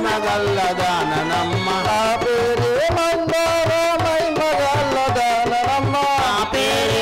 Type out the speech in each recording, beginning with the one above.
మగల్లదాననమ్మ నా పేరే మందారమై మగల్లదానమ్మ నా పేరే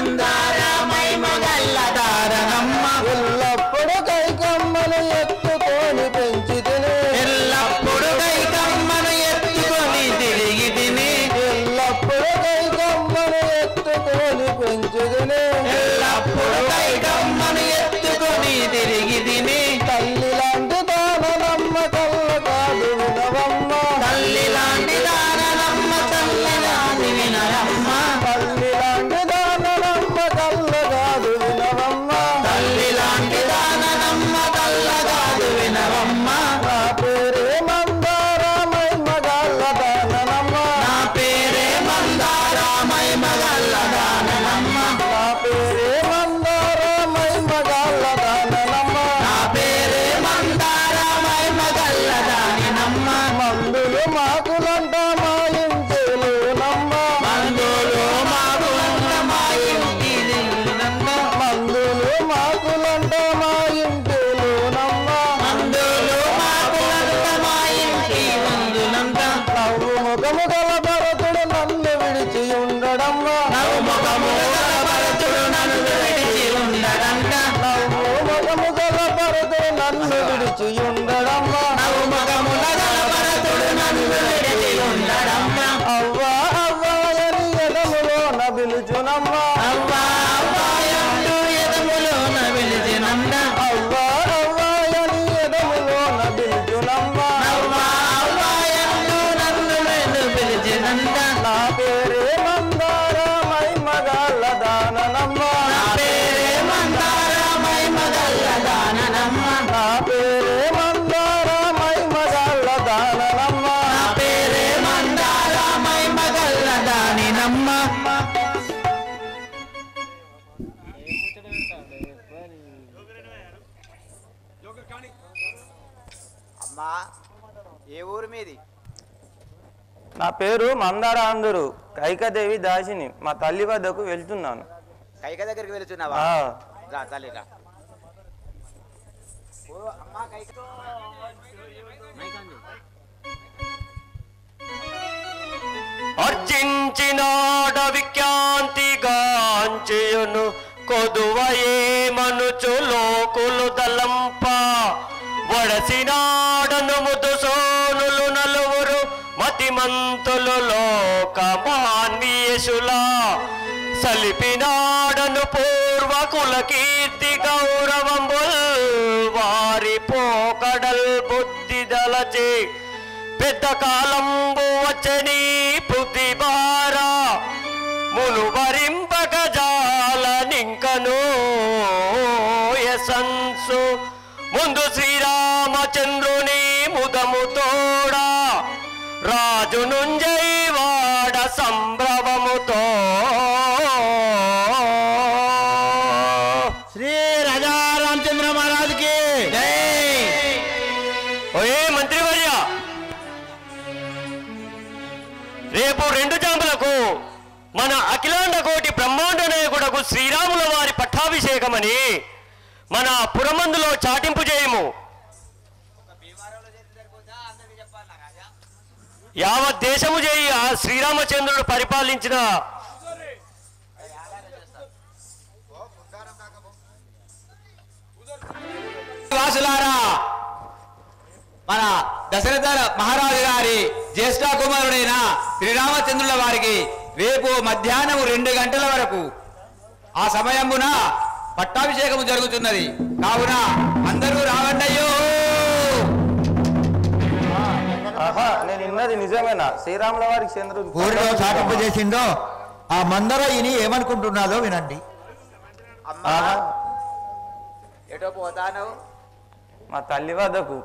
మందారమై మగల్లదాననమ్మ ఎల్లప్పుడు కైకమ్మను ఎత్తుకొని పెంచి తిని ఎల్లప్పుడు కైకమ్మను ఎత్తుకొని తిరిగి తిని ఎల్లప్పుడు కైకమ్మను ఎత్తుకొని పెంచి తిని ఎల్లప్పుడు కైకమ్మను ఎత్తుకొని తిరిగి తిని తల్లి లాంటి దాననమ్మ కళ్ళ కాదు వినవమ్మ తల్లి లాంటి దాననమ్మ తల్లి లాంటి వినరమ్మ తల్లి లాంటి దాననమ్మ కళ్ళ కాదు వినవమ్మ తల్లి లాంటి దాననమ్మ తల్ల కాదు వినరమ్మ నా పేరే మందారమై మగల్ల దాననమ్మ నా పేరే మందారామై మగల్ల దాననమ్మ నా పేరే మందారమై మగల్ల దాననమ్మ నా పేరే మందారామై మగల్ల దానినమ్మ మందులు మాకులంట మా ఇంటిలో నమ్మ మందులు మాగులంట మా ఇంటి దిల్లునంద. మందులు మాకులంట మా ఇంటిలో నమ్మ మందులు మాగులంట మా ఇంటి మందులంట. నవ్వు ముఖము గల భరతుడు నన్ను విడిచి ఉండడమ్మ నవ్వు ముఖముల గల భరతుడు నన్ను విడిచి ఉండడంట. నవ్వు ముఖము గల భరతుడు నన్ను విడిచి ఉండడమ్మ నవ్వు ముఖముల గల భరతుడు నన్ను విడిచి ఉండడమ్మ. అవ్వా అవ్వాయని ఎదములో నబిలుచునమ్మ అవ్వా అవ్వాయంటూ ఎదములోన పిలిచినంద. అవ్వా అవ్వాయని ఎదములో నబిలుచునమ్మ అవ్వా అవ్వాయంటూ నన్ను వెన్ను పిలిచినంద. నా పేరే మందారమై మగాళ్ళ దాననమ్మ నా పేరే మందారమై మగల్ల దాననమ్మ. నా పేరే మందారమై మగాళ్ళ దాననమ్మ నా పేరే మందారమై మగల్ల దానినమ్మ. అమ్మా ఏ ఊరు మీది నా పేరు మందార అందరు కైకదేవి దాసిని మా తల్లి వద్దకు వెళ్తున్నాను కైక దగ్గరికి వెళుతున్నావా ఆ, రా తల్లి రా ఓ అమ్మా కైక అర్జించినాడ విఖ్యాంతిగాంచెయును కొదువయేమనుచు లోకులు దలంప వడసినాడను ముదుసోనులు నలుగురు మతిమంతులు లోకమాన్వియసులా సలిపినాడను పూర్వకుల కీర్తి గౌరవంబుల్ వారి పోకడల్ బుద్ధి దలచే పెద్ద కాలంబు వచ్చని బుద్ధి బారా మునువరింపక జాలనింకను యశంసు ముందు శ్రీరామచంద్రుని ముదము తోడా రాజు నుంజై వాడ సంభ్రమముతో శ్రీ రాజా రామచంద్ర మహారాజుకి ఓయే మంత్రివర్య రేపు రెండు జాములకు మన అఖిలాండ కోటి బ్రహ్మాండ నాయకుడకు శ్రీరాముల వారి పట్టాభిషేకమని మన పురమందులో చాటింపు చేయము యావత్ దేశము చేయి ఆ శ్రీరామచంద్రుడు పరిపాలించిన వాసులారా మన దశరథ మహారాజు గారి జ్యేష్ఠ కుమారుడైన శ్రీరామచంద్రుల వారికి రేపు మధ్యాహ్నం రెండు గంటల వరకు ఆ సమయమున పట్టాభిషేకము జరుగుతున్నది కావున అందరూ రావండయ్యో ఆహా నేను ఇన్నది నిజమేనా శ్రీరాముల వారికి చంద్రుడు ఊరిలో చాటింపు చేసిందో ఆ మందర ఇని ఏమనుకుంటున్నాదో వినండి అమ్మా ఆహా, ఎటో పోతాను మా తల్లి వద్దకు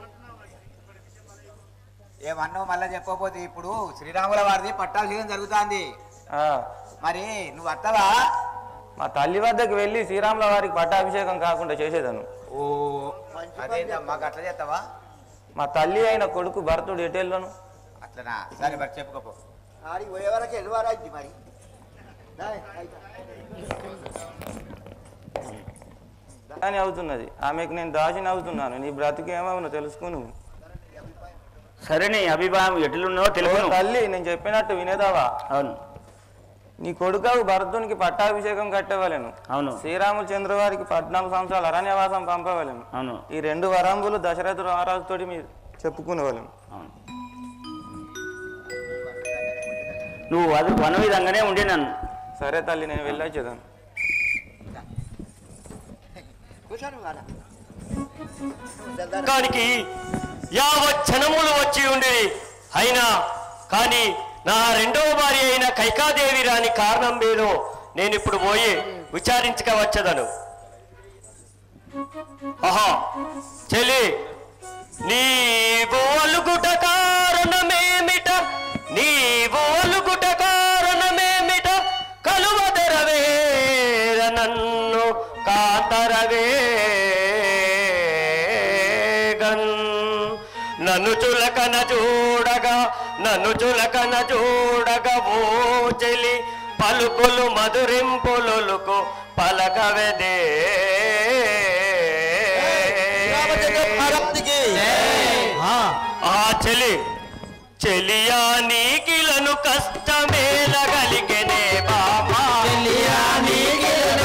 ఏమన్నావు మళ్ళా చెప్పకపోతే ఇప్పుడు శ్రీరాముల వారిది పట్టాభిషేకం జరుగుతుంది ఆ, మరి నువ్వు వస్తావా మా తల్లి వద్దకు వెళ్ళి శ్రీరాముల వారికి పట్టాభిషేకం కాకుండా చేసేదను ఓ అదేంటమ్మా అట్లా చేస్తావా మా తల్లి అయిన కొడుకు భరతుడు ఎటెళ్ళను అట్లనా సరే మరి చెప్పుకోపో ఆడికి పోయే వరకు వెళ్ళివారాజ్ది మరి అని అవుతున్నది ఆమెకు నేను దాసిని అవుతున్నాను నీ బ్రతుకు ఏమవునో తెలుసుకో నువ్వు సరే నీ అభిప్రాయం ఎట్లున్నో ఓ తెలుపు తల్లి నేను చెప్పినట్టు వినేదావా అవును నీ కొడుకవు భరతునికి పట్టాభిషేకం కట్టవలెను అవును శ్రీరామచంద్ర వారికి పద్నాలుగు సంవత్సరాలు అరణ్యవాసం పంపవలెను అవును ఈ రెండు వరంబులు దశరథ మహారాజుతోటి మీరు చెప్పుకునేవాళ్ళం అవును నువ్వు అది వన విధంగానే ఉండి నన్ను సరే తల్లి నేను వెళ్ళొచ్చేదాను కానికి యావత్ క్షణములు వచ్చి ఉండి అయినా కానీ నా రెండవ భార్య అయిన కైకాదేవి రాని కారణం ఏదో నేను ఇప్పుడు పోయి విచారించక వచ్చదను ఆహా చెల్లి నీవు అలుగుట కారణమేమిట నీవు అలుగుట కారణమేమిట కలువదరవేర నన్ను కాతరవేగన్ నన్ను చులకన చూడగా నన్ను చులకన చూడగా ఓ చెలి పలుకులు మధురింపులుకు పలకవెదే ఆ, ఆ చెలి చెలియా నీకిలను కష్టమేలగలిగనే బాబా చెలియా నీకిలను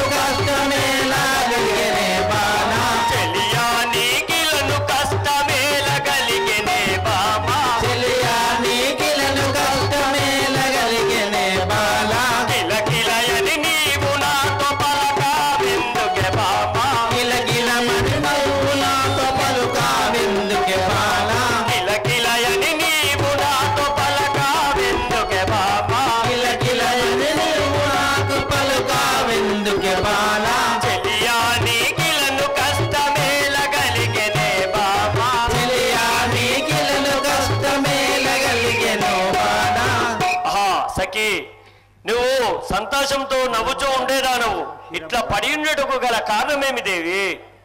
కష్టమేలాగలిగెనే బాణా. చెలియా నీకిలను కష్టమేలగలిగనే బాబా చెలియా నీకిలను కష్టమేలాగలిగెనే బాలా. కిలకిలయని నీవు నాతో పలకావెందుకే బాబా కిలకిలమని నవ్వు నాతో పలుకావెందుకే బాలా. కిలకిలయని నీవు నాతో పలకావెందుకే బాబా కిలకిలమని నువ్వు నాకు పలుకావెందుకే బాలా. చెలియా నీకిలను కష్టమేలగలిగనే బాబా చెలియా నీకిలను కష్టమేలాగలిగెను బాణా. ఆహా సఖి నువ్వు సంతోషంతో నవ్వుతూ ఉండేదా నువ్వు ఇట్లా పడి ఉండటకు గల కారణమేమి దేవి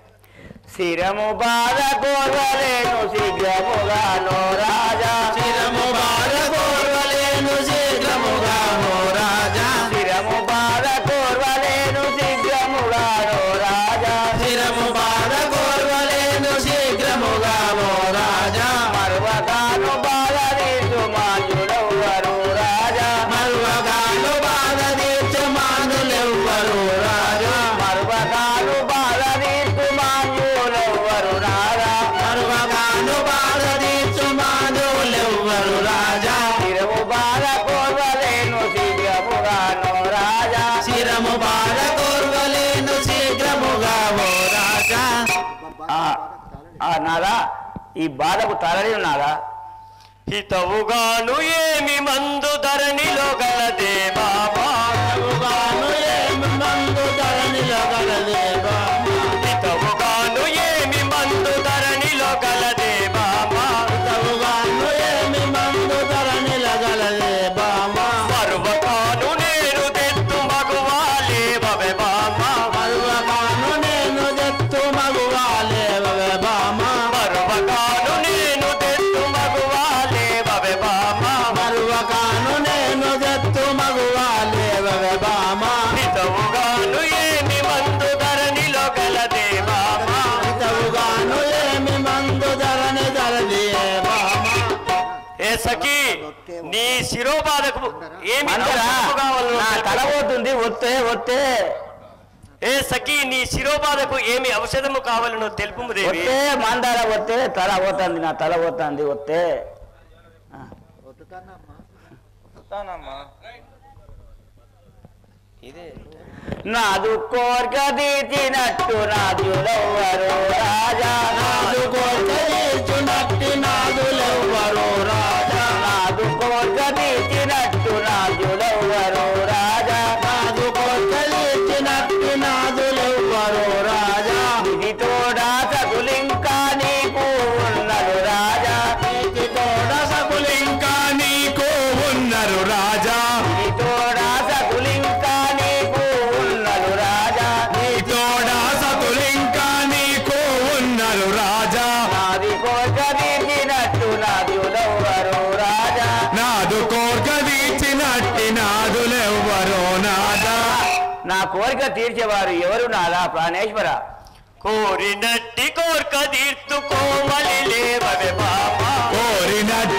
శిరము బాధ కోరలేను శీఘ్రముగాను రాజా చిరము బాధ కోరలేను శీఘ్రముగాను రాజా శిరము బాధ కోరలేను శీఘ్రముగాను రాజా చిరము బాధ కోరలేను శీఘ్రముగాను రాజా మరువగాను బాధ తీసు మాజుడవ్వరు రాజా మరువగాను బాధ తీర్చు మానులెవ్వరు రాజా మరువగాను బాధ తీసు మాజుడవ్వరు రాజా మరువగాను బాధ తీర్చు మానులెవ్వరు రాజా శిరము బాధ కోరలేను శీఘ్రముగాను రాజా చిరము బాధ కోరలేను శీఘ్రముగాను రాజా ఆ, ఆ నాదా ఈ బాధకు తరలి నాదా హితవుగాను ఏమి మందు ధరణిలో గలదే బాబా మరువగాను ఏమి మందు ధరణిలో గలదే బాబా హితవుగాను ఏమి మందు ధరణిలో గలదే బాబా తవుగాను ఏమి మందు ధరణిలో గలదే బాబా పర్వతాను నేను తెత్తు మగువాలే బవె బాబా మరువగాను నేను తెత్తు మగువాలేవే బామా పర్వతాను నేను తెత్తు మగువాలే బవె బాబా మరువగాను నేను తెత్తు మగువాలేవే బామా హితవుగాను ఏమి మందు ధరణిలో గలదే బాబా తవుగాను ఏమి మందు ధరణి ధరదియే బామా ఏ సఖి నీ శిరోబాధకు ఏమి మందరా ఔషధము కావాలో నా తల తెలుపు. పోతుంది ఒత్తే ఒత్తే ఏ సఖి నీ శిరోబాధకు ఏమి ఔషధము కావాలనో తెలుపుము దేవి ఒత్తే మందార ఒత్తే తల పోతుంది నా తల పోతుంది ఒత్తే వస్తానమ్మా ఇదే నాదు కోర్క తీర్చినట్టు నాదులెవ్వరు రాజా నాదు కోట తీర్చునట్టి నాదులెవ్వరు రాజా నాదు కోర్క తీర్చినట్టు నాదులెవ్వరు రాజా నాదు కోట తీర్చినట్టి నాదులెవ్వరు రాజా ఇది తోడా సగులింకా నీకు ఉన్నడు రాజా నీకి తోడ సకులింకా నీకు ఉన్నారు రాజా ఇది తోడా సగులింకా నీకు ఉన్నడు రాజా నీ తోడ సకులింకా నీకు ఉన్నారు రాజా నాది కోర్క తీర్చినట్టు నాదులెవ్వరు రాజా నాదు కోర్క తీర్చినట్టి నాదులెవ్వరు నాదా నా కోరిక తీర్చేవారు ఎవరు నాదా ప్రాణేశ్వర కోరినట్టి కోర్క తీర్చు కోమలి లేవవే బాబా కోరినట్టి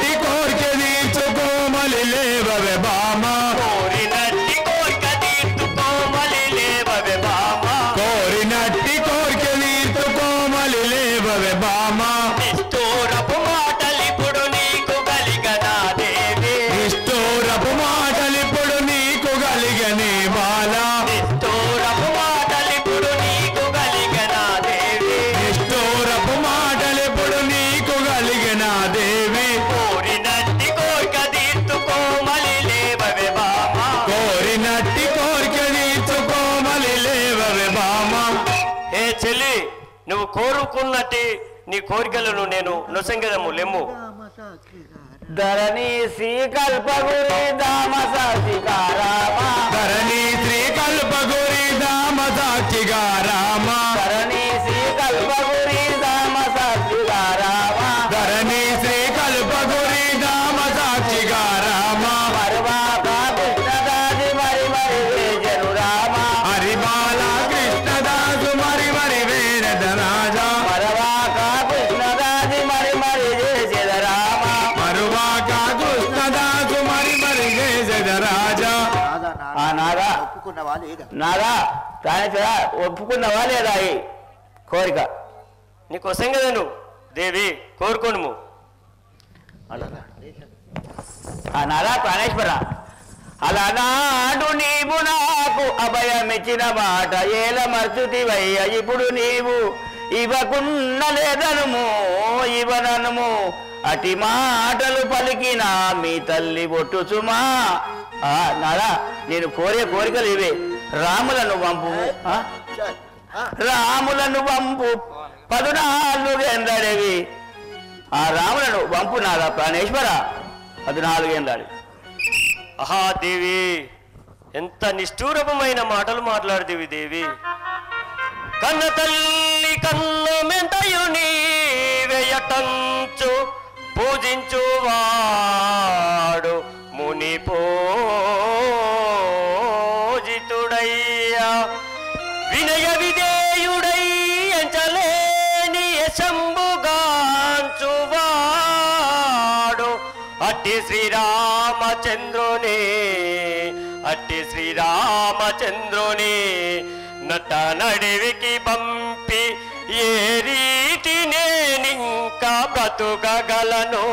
నిష్ఠూరపు మాటలిప్పుడు నీకు కలిగనా దేవి నిష్ఠూరపు మాటలిప్పుడు నీకు కలిగని బాల నిష్ఠూరపు మాటలిప్పుడు నీకు కలిగనా దేవి నిష్ఠూరపు మాటలిప్పుడు నీకు కలిగిన దేవి కోరినట్టి కోరిక తీర్చుకోమలి లేవవే బామా కోరినట్టి కోరిక తీర్చుకోమలి లేవవే బామ ఏ చెల్లి నువ్వు కోరుకున్నట్టి నీ కోరికలను నేను నొసంగదము లెమ్ము ధరణి శ్రీకల్పగురి దామ సాక్షికారామ ధరణి శ్రీ కల్పగురి దామ సాక్షిగా రామ ధరణి శ్రీకల్పగురి దామ సాక్షికారామ ధరణి శ్రీ కల్పగురి దామ సాక్షిగా రామ మరువాక కృష్ణదాసి మరి మరి వేజను రామ హరిబాల కృష్ణదాసు మరి మరి వేరద రాజా మరవాక కృష్ణదాసి మరి మరి చేసేద రామ మరువాక కృష్ణదాసు మరి మరి చేసెద రాజా ఆ నాదా ఒప్పుకున్నవా లేదా నాదా ప్రాణేశ్వర ఒప్పుకున్నవా లేదా ఈ కోరిక నీకు వసంగదను దేవి కోరుకోనుము ఆ నాదా ప్రాణేశ్వర అలనాడు నీవు నాకు అభయమిచ్చిన మాట ఏల మర్చుతివయ్య ఇప్పుడు నీవు ఇవ్వకున్న లేదనుము ఇవ్వననుము అటి మాటలు పలికిన మీ తల్లి ఒట్టుచుమా ఆ నాదా నేను కోరే కోరికలు ఇవే రాములను పంపు ఆ? రాములను పంపు పదునాలుగేందడివి ఆ రాములను పంపు నాదా ప్రాణేశ్వర పద్నాలుగేందాడు ఆహా దేవి ఎంత నిష్ఠూరమైన మాటలు మాట్లాడుతీవి దేవి కన్న తల్లి కన్న మెంతయు నీవేయటంచు పూజించు వాడు ముని పూజితుడయ్యా వినయ విధేయుడై ఎంచలేని యశంబుగాంచువాడు అట్టి శ్రీరామచంద్రుని అట్టి శ్రీరామచంద్రుని నట నడివికి పంపి ఏ రీతి నేనింకా బ్రతుకగలను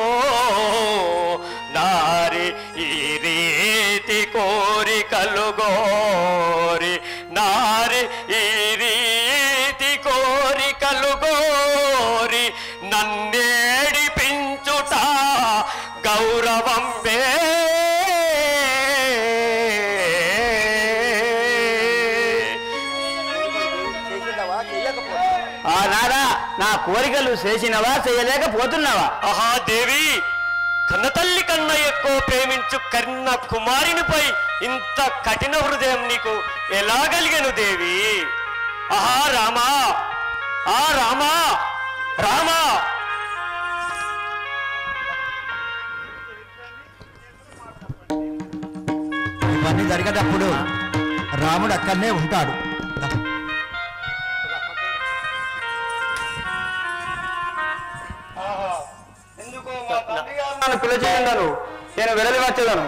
నారి ఈ రీతి కోరికలు గోరి నారి ఈ రీతి కోరికలు గోరి నన్నేడిపించుట గౌరవం వే చేసిందవా చేయకపోతే ఆ నాదా నా కోరికలు చేసినవా చేయలేకపోతున్నావా ఆహా దేవి కన్నతల్లి కన్నా ఎక్కువ ప్రేమించు కన్న కుమారునిపై ఇంత కఠిన హృదయం నీకు ఎలా కలిగను దేవి ఆహా రామా ఆ రామా రామా ఇవన్నీ జరిగేటప్పుడు రాముడు అక్కడనే ఉంటాడు నన్ను పిలిచేయండను నేను వెడలి వచ్చేదను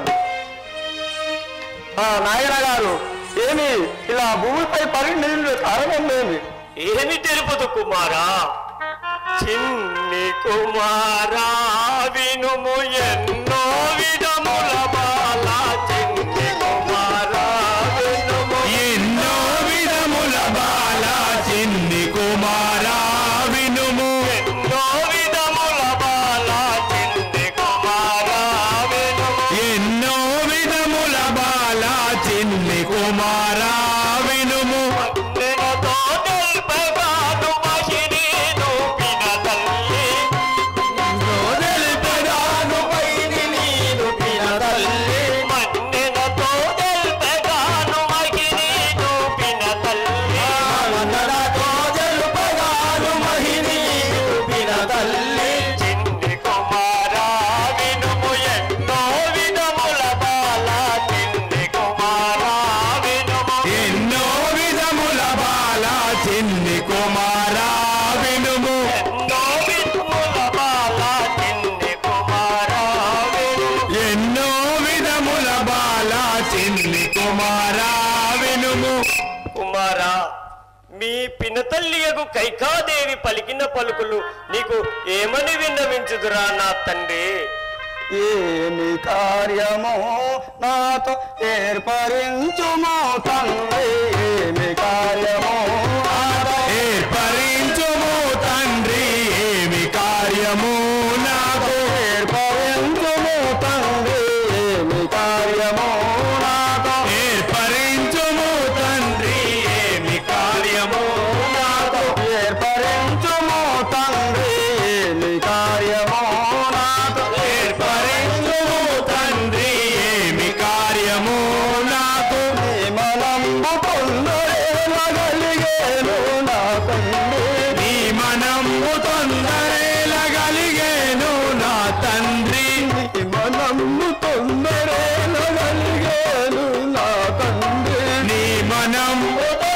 ఆ నాయన గారు ఏమి ఇలా భూమిపై పరి నీళ్లు కారణం లేని ఏమి తెలుపుదు కుమారా చిన్ని కుమారా వినుము ఎన్నో విధముల బాల చిన్ని కుమారా వినుము ఎన్నో విధముల బాల చిన్ని కుమారా వినుము ఎన్నో విధముల బాల చిన్ని కుమారా వినుము ఎన్నో విధముల బాల చిన్ని కుమారా వినుము నెలతో తెల్పగాను మహిని నూపిన తల్లి తెలిపెదాను పైని పినతల్లియగు కైకాదేవి పలికిన పలుకులు నీకు ఏమని విన్నవించుదురా నా తండ్రి ఏమి కార్యమో నాతో ఏర్పరించుమో తండ్రి ఏమి కార్యమో నాతో ఏర్పరించుము తండ్రి ఏమి కార్యము నాకు ఏర్పరించుమో తండ్రి ఏమి కార్యమో నాతో ఏర్పరించుము తండ్రి ఏమి కార్యము నాతో ఏర్పరించుమో తండ్రి ఏమి కార్యమో నాతో ఏర్పరించుము తండ్రి ఏమి కార్యము నాకు మనంబు పొందగలిగేను నా తండ్రి నీ మనము తొందరేలగలిగేను నా తండ్రి మనము తొందరేలగలిగేను నా తండ్రి నీ మనము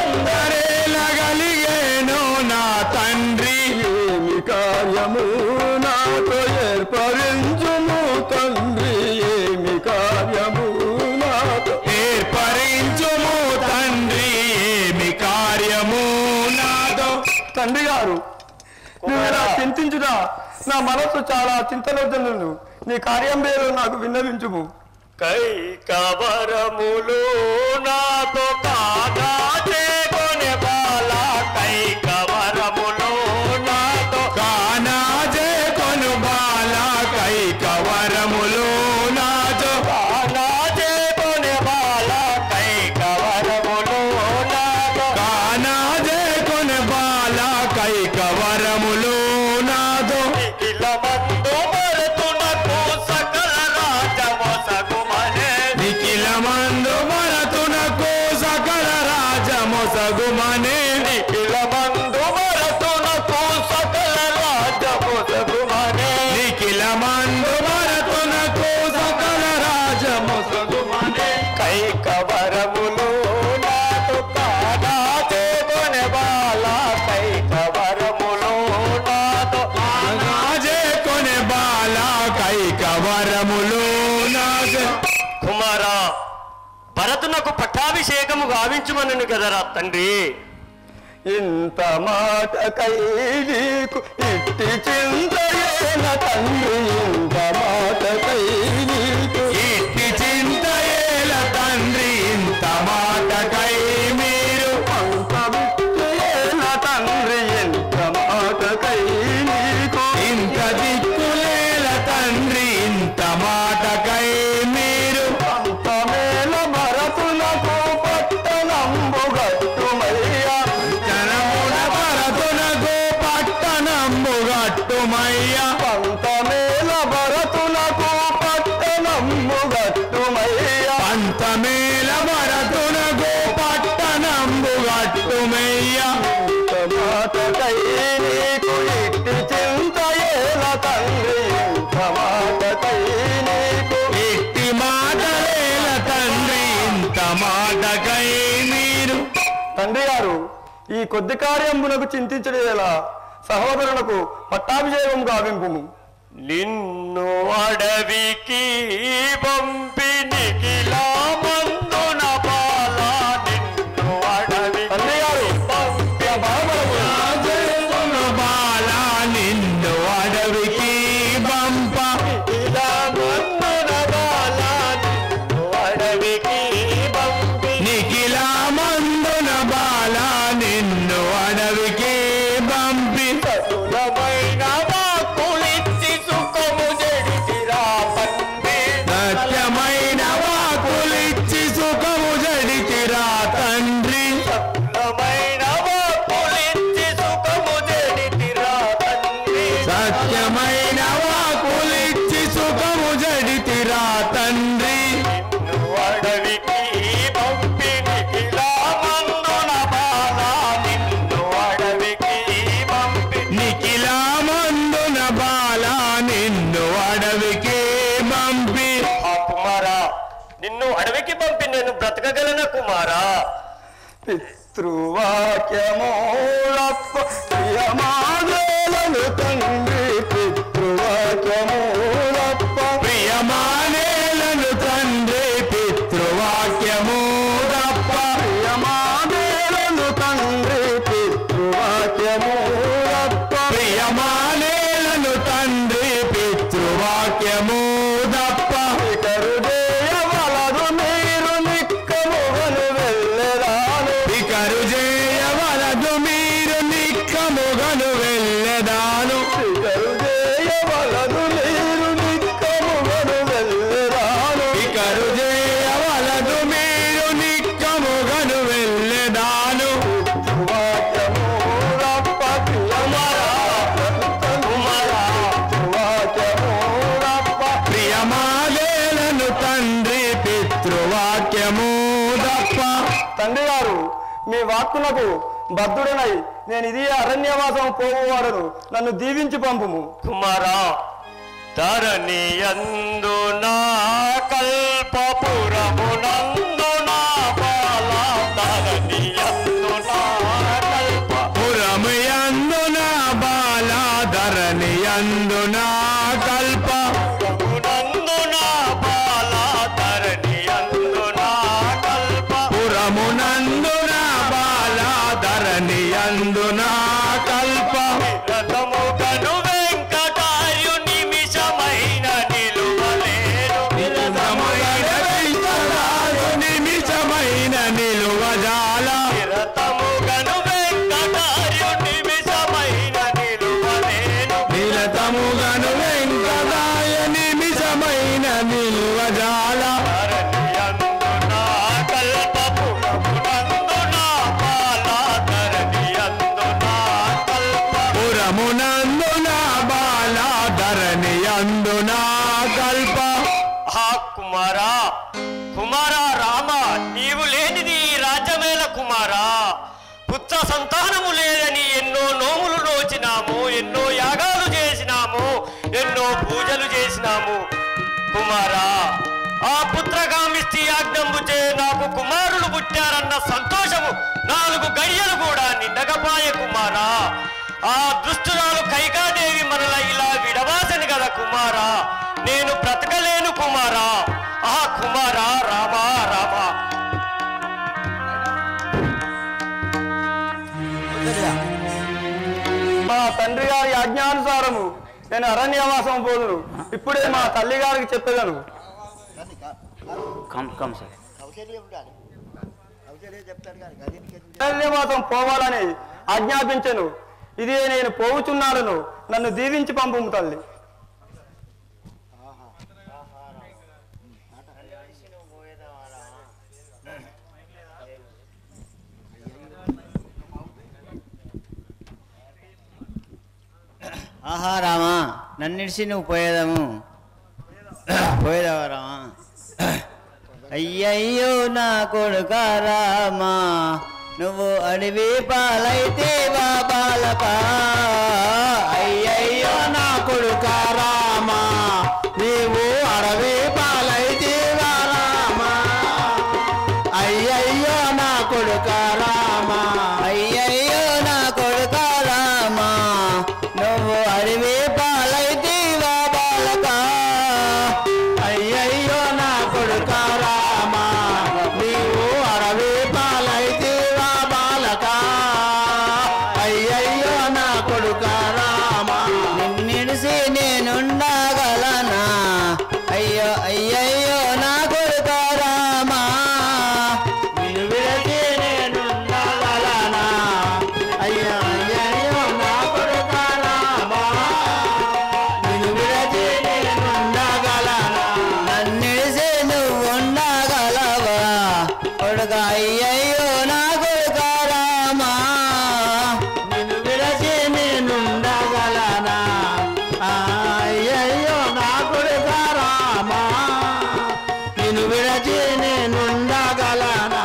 తొందరేలగలిగేను నా తండ్రి ఏమి కార్యము నాతో ఏర్పరించుము తండ్రి ఏమి కార్యము నాతో ఏర్పరించుము తండ్రి ఏమి కార్యము నాదో తండ్రి గారు నువ్వు ఇలా చింతించుట నా మనసు చాలా చింతనొద్దను నీ కార్యం పేరు నాకు విన్నవించుము కై కవరములు నాతో కాగా చేకొనే బాల కై కవరములు నాతో కానాజే కొను బాల కై కవరములు నాతో కాగా చేకొనే బాల కై కవరములు నాతో కానాజే కొను బాల కై కవరములు నాతో నిఖిల మందు మరుతునకు సకల రాజమొసగుమనే నిఖిల మందు మరతునకు సకల రాజమొసగుమనే నిఖిల మందు మరుతునకు సకల రాజమొసగుమనే నిఖిల మందు మరతునకు సకల రాజమొసగుమనే కై కవరములు నాతో కాదా చేకొనే బాల కై కవరములు నాతో నాజే కొనే బాల కై కవరములు నాజే కుమారా భరతునకు పట్టాభిషేకము గావించుమనను కదరా తండ్రి ఇంత మాట నీకు ఇట్టి చింతయేన తండ్రి ఇంత మాట నీకు ఇట్టి చింతయేల తండ్రి ఇంత మాటకై మీరు పంపవిచ్చేన తండ్రి ఇంత మాట నీకు ఇంత దిక్కులేల తండ్రి ఇంత మాటకై మీరు పంపమేల భరతునకు పట్టణంబు గట్టుమయ్యా జనమున భరతునకు పట్టణంబు గట్టుమయ్య పంతమేల భరతునకు పట్టణంబు గట్టుమయ్యా పంతమేల భరతునకు పట్టణంబు గట్టుమయ్య మాటకై నీకు ఇట్టి చింతయేల తండ్రి ఇంత మాటకై నీకు ఇట్టి మాటలేల తండ్రి ఇంత మాటకై మీరు తండ్రి గారు ఈ కొద్ది కార్యమునకు చింతించడేలా సహోదరులకు పట్టాభిషేకం గావింపుము నిన్ను అడవికి పంపి నిఖిలా మందున బాల నిన్ను అడవికి తండ్రి గారు పంపి రాజేంద్రుని బాల నిన్ను అడవికి పంప ఇలా మందున బాల నిన్ను అడవికి పంపి నిఖిల మందున బాల నిన్ను అడవికి పంపి సులభమైన వాక్కులిచ్చి సుఖము జడిసిరా పంపి సత్యమైన వాకులిచ్చి సుఖము జడితిరా తండ్రి సులభమైన వాక్కులిచ్చి సుఖము జడిసిరా తండ్రి సత్యమైన వాకులిచ్చి సుఖము జడితిరా తండ్రి నిన్ను అడవికి పంపి నిఖిలా మందున బాల నిన్ను అడవికి పంపి నిఖిల మందున బాల నిన్ను అడవికి పంపి ఆ కుమారా నిన్ను అడవికి పంపి నేను బ్రతకగలన కుమారా పితృవాక్యమూలప్ప ప్రియమాదేలను తండ్రి పితృవాక్యమూలప్ప ప్రియమానేలను తండ్రి పితృవాక్యము తప్ప ప్రియమాదేలను తండ్రి పితృ మీ వాక్కునకు బద్ధుడనై నేను ఇది అరణ్యవాసం పోవువాడను నన్ను దీవించి పంపుము కుమారా ధరణి అందు నా కల్పపురము నందు నా బాల ధరణి అందు నా కల్ప పురమయందున బాలాధరణియందున కల్ప నందు నా బాల ధరణి అందు నా కల్ప పురమునందున బాలాధరణియందున కల్ప రథము కను వెంకటార్యు నిమిషమైన నిలువలేరు నిజమైన విశ్వరాజు నిమిషమైన నిలువజాల రథము కను వెంకటార్యు నిమిషమైన నిలువలేరు నిరతముగను వెంకటాయ నిమిషమైన నిలువజాల పురమునందున బాలాధరణియందున కల్ప కుమారా కుమారా రామ నీవు లేనిది ఈ రాజ్యమేల కుమారా పుత్ర సంతానము లేదని ఎన్నో నోములు నోచినాము ఎన్నో యాగాలు చేసినాము ఎన్నో పూజలు చేసినాము కుమారా ఆ పుత్రగామిస్తి యాజ్ఞంబు చే నాకు కుమారులు పుట్టారన్న సంతోషము నాలుగు గడియలు కూడా నిండగపాయ కుమారా ఆ దుష్టురాలు కైకాదేవి మనల ఇలా విడవాసని కదా కుమారా నేను బ్రతకలేను కుమారా ఆ కుమారా రామా రామా మా తండ్రి గారి ఆజ్ఞానుసారము నేను అరణ్యవాసం పోదును ఇప్పుడే మా తల్లి గారికి చెప్పేదను అరణ్యవాసం పోవాలని ఆజ్ఞాపించను ఇదే నేను పోవుచున్నాను నన్ను దీవించి పంపుము తల్లి ఆహా రామా నన్నిడిసి నువ్వు పోయేదాము పోయేదావా రామా అయ్యయ్యో నా కొడుక రామా నువ్వు అడవి పాలైతే బాబాలక అయ్యయ్యో నా కొడుక రామా నీవు అడవి పాలైతే రామా అయ్యయ్యో నా కొడుక రామా అయ్యయ్యో నా కొడుక రామా నువ్వు అడవి పాలైతీవా బాలక అయ్యయ్యో నా కొడుక రామా నీవు అడవి పాలైతీవా బాలక అయ్యయ్యో నా కొడుక రామా నిన్నిడిసి నేనుండగలనా అయ్యో అయ్యయ్యో నా కొడుక రామా నిన్ను విడచి నేనుండగలనా అయ్యో అయ్యయ్యో నా కొడుక రామా నిన్ను విడచి నేనుండగలనా నన్నిడిసి నువ్వు ఉండగలవా కొడుక అయ్యయ్యో నా కొడుక రామా నిన్ను విడచి నేనుండగలనా అయ్యయ్యో నా కొడుక రామా నిన్ను విడచి నేనుండగలనా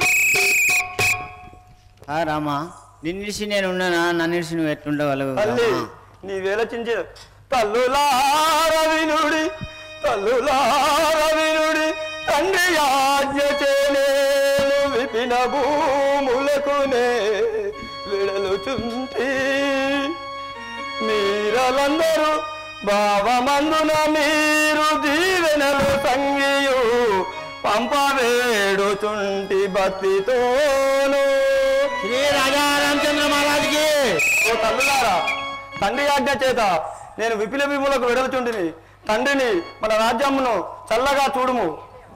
ఆ రామా నిన్నిడిసి నేను ఉన్నానా నన్నిడిసి నువ్వు ఎట్లుండగలవు తల్లి నీ వేలచించే తల్లులార వినుడి తల్లులార వినుడి తండ్రి ఆజ్ఞ చేలేను విపిన భూములకునే విడలుచుంటి మీరలందరూ భావమందున మీరు దీవెనలు సంగియు పంపవేడుచుంటి భక్తితోను శ్రీ రాజా రామచంద్ర మహారాజ్కి ఓ తల్లులారా తండ్రి ఆజ్ఞ చేత నేను విపిల విములకు వెడలుచుండిని తండ్రిని మన రాజ్యమును చల్లగా చూడుము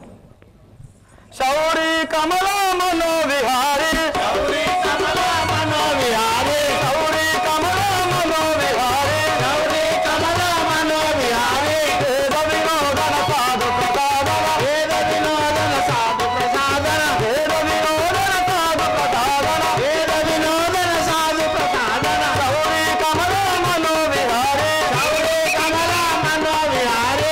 శౌరి కమల మనో విహారి శౌరి కమల మనో విహారి శౌరి కమల మనో విహారి శౌరి కమల మనో విహారి వేద వినోదన సాధు ప్రసాదన వేద వినోదన సాధు ప్రసాదన వేద వినోదన సాధు ప్రసాదన వేద వినోదన సాధు ప్రసాదన శౌరి కమల మనో విహారి శౌరి కమల మనో విహారి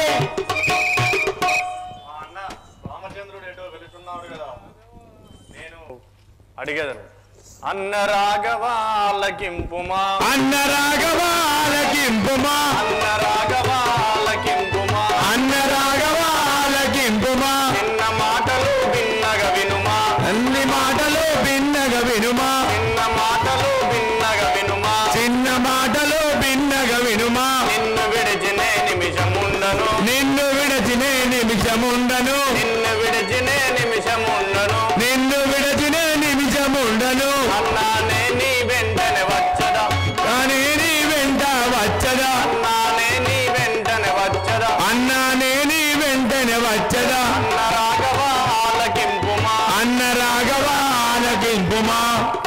రామచంద్రుడు ఎటో వెళుతున్నాడు కదా నేను అడిగేదను అన్న రాఘవాలకింపుమా అన్న రాఘవాలకింపుమా అన్న రాఘవాలకింపుమా అన్న రాఘవాలకింపుమా చిన్న మాటలు భిన్నగా వినుమా అన్ని మాటలు భిన్నగా వినుమా చిన్న మాటలు భిన్నగా వినుమా చిన్న మాటలు భిన్నగా వినుమా నిన్ను విడిచినే నిమిషముండను నిన్ను విడచినే నిమిషముండను నిన్ను విడిచినే నిమిషముండను నిన్ను విడచినే నిమిషముండను అన్నానే నీ వెంటనే వచ్చదా కానీ నీ వెంట వచ్చదా అన్నానే నీ వెంటనే వచ్చదా అన్నానే నీ వెంటనే వచ్చదా అన్న రాఘవ ఆలకింపుమా అన్న రాఘవాలకింపుమా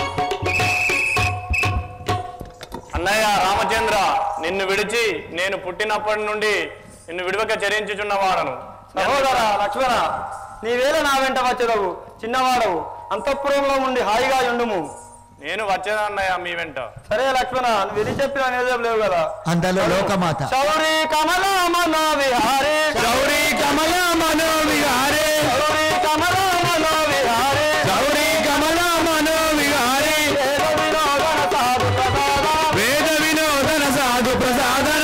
అన్నయ్య రామచంద్ర నిన్ను విడిచి నేను పుట్టినప్పటి నుండి నిన్ను విడివక చరించుచున్నవాడను సహోదర లక్ష్మణ నీవేళ నా వెంట వచ్చేదవు చిన్నవాడవు అంతఃపురంలో ఉండి హాయిగా ఉండుము నేను వచ్చేదా అన్నయ్య మీ వెంట సరే లక్ష్మణ నువ్వు ఇది చెప్పిన నిజం లేవు కదా అందులో లోకమాత శౌరి కమల మనో విహారీ గౌరీ కమల మనో విహారే శౌరి కమల మనో విహారీ గౌరీ కమల మనో విహారే వేద వినోదన సాధు ప్రసాద వేద వినోదన సాధు ప్రసాదన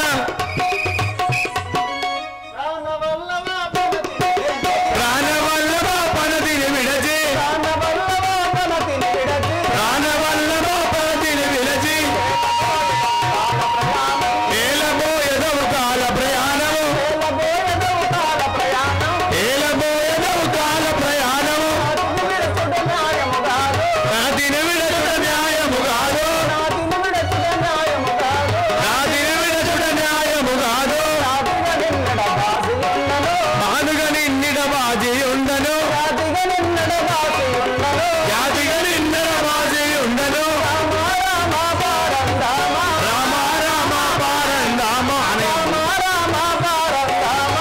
ప్రాణవల్లభ పనతిని విడచి వల్లభాపనతిని విడచి ప్రాణవల్లభ పనతిని విడచి ఏలబోయదవు కాల ప్రయాణము వేలబోయదవు కాల ప్రయాణం ఏలబోయదవు కాల ప్రయాణము విడచుట న్యాయము కాదు నాతిని విడచుట న్యాయము కాదు నాతిని విడచుట న్యాయము కాదు నాతిని విడచుట న్యాయము కాదు నాతిగా నిన్నడ బాసి ఉన్నను మానుగ నిన్నిడ బాజీ ఉండను జాతిగా నిన్నడ బాసి ఉన్నను జాతిగా నిన్నడ బాజీ ఉండను రామ రామ పారందామ రామ రామ పారందామ అనే రామ రామ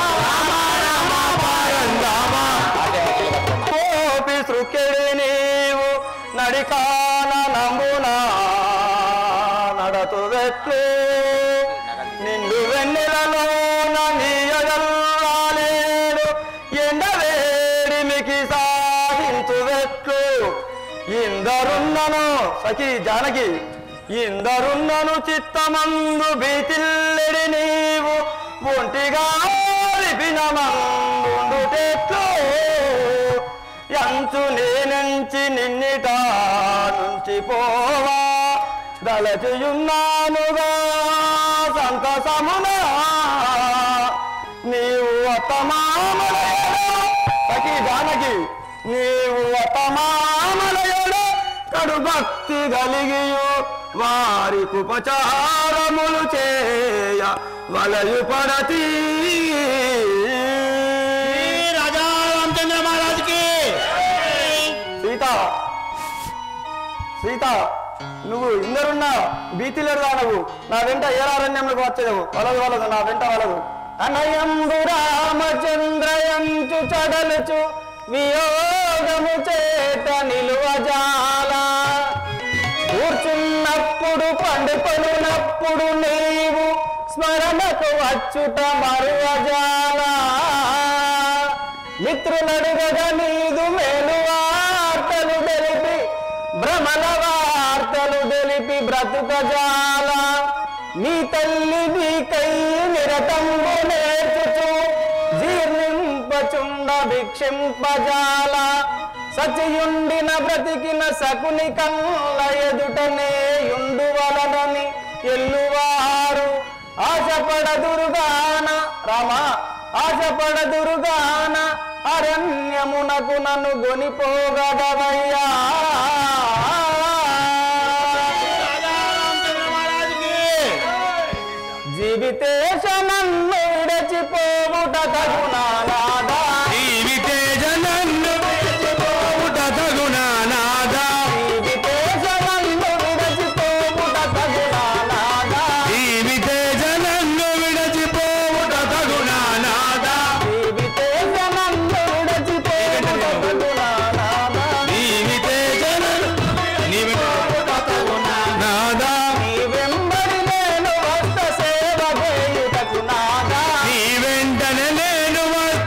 పారందామ కోపి సృకెడి నీవు నడికాన నంబునా నడతు వెట్లు నిండు వెన్నెలలోన నీయగల్లాలేడు ఎండ వేడిమికి సాధించు వెట్లు ఇందరున్నను సఖి జానకి ఇందరున్నను చిత్తమందు భీతిల్లెడి నీవు ఒంటిగా లిపిన మందుటెట్లు ఎంచు నేనుంచి నిన్నిట నుంచి పోవా దళచియున్నానుగా సంతసమునా నీవు అతమామలయడు సఖి జానకి నీవు అతమామలయడు కడు భక్తి కలిగియు వారి ఉపచారములు చేయ వలయు పడతీ రాజా రామచంద్ర మహారాజుకి సీత సీత నువ్వు ఇందరున్నా భీతిలేరు రానవు నా వెంట ఏరారణ్యంలోకి వచ్చేదవు వలదు వలదు నా వెంట వలదు అనయంబు రామచంద్రయంచు చడలుచు వియోగము చేత నిలువజాల కూర్చున్నప్పుడు పండుకొనున్నప్పుడు నీవు స్మరణకు వచ్చుట మరువజాల మిత్రులడుగగా నీదు మేలు వార్తలు తెలిపి భ్రమల వార్తలు తెలిపి బ్రతుకజాల నీ తల్లి నీకై నిరతంబు నేర్చుచు జీర్ణింపచుండ భిక్షింపజాల సచియుండిన బ్రతికిన సకుని కళ్ళ ఎదుటనే యుండువలనని ఎల్లువారు ఆశపడదురుగాన రామ ఆశపడదురుగాన అరణ్యమునకు నన్ను గొనిపోగదవయ్యా జీవితేశ నన్ను విడచిపోవుట తగునా నాదా జీవితేజ నన్ను విడిచిపోవుట తగునా నాదా జీవితేశ నన్ను విడచిపోవుట తగునా నాదా జీవితేజ నన్ను విడచిపోవుట తగునా నాదా జీవితేశ నన్ను విడచిపోవుట తగునా నాదా జీవితేజ నన్ను నీ వెంట తగునా నాదా నీ వెంబడి నేను వస్త సేవ చేయుటకు నాదా నీ వెంటనే నేను వస్త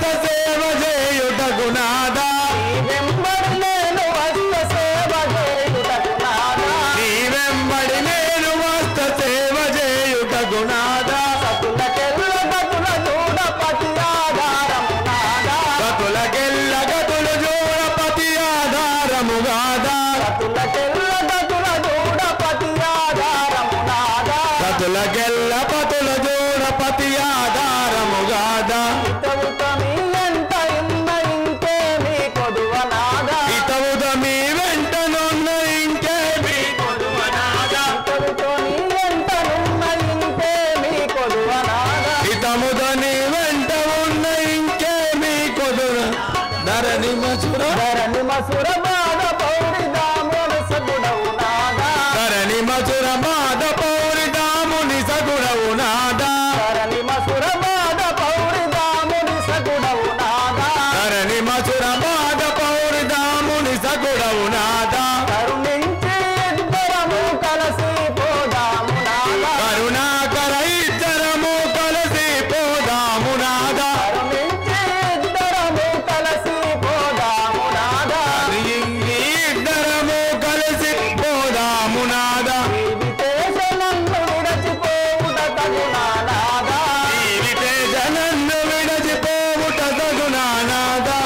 ఆధారముగాదా ఇతవుత మీ ఎంట ఇన్న ఇంకేమి కొదువనాదా ఇతవుద మీ వెంటనున్న ఇంకేమి కొదువనాదా ఇతవుతో నీ ఎంట నున్న ఇంకేమి కొదువనాదా ఇతముద నీ వెంట ఉన్న ఇంకేమి కొదున ధరణి మసుర ధరణి మసుర బాధ పౌరి దాముని సగుడవు నాదా ధరణి మసుర బాధ పౌరి దాముని సగుడవు నాదా ధరణి మసుర బాధ పౌరి దాముని సగుడవు నాదా ధరణి మసుర బాధ పౌరి దాముని సగుడవు నాదా కరుణించి ఇద్దరము కలిసి పోదాము నాదా కరుణాకర ఇద్దరము కలిసి పోదాము నాదా కరుణించి ఇద్దరము కలిసి పోదాము నాదా ఇంగి ఇద్దరము కలిసి పోదాము నాదా విదేశనందు విడచిపోవుట తగునా నాదా జీవితే జనన్ను విడచిపోవుట తగునా నాదా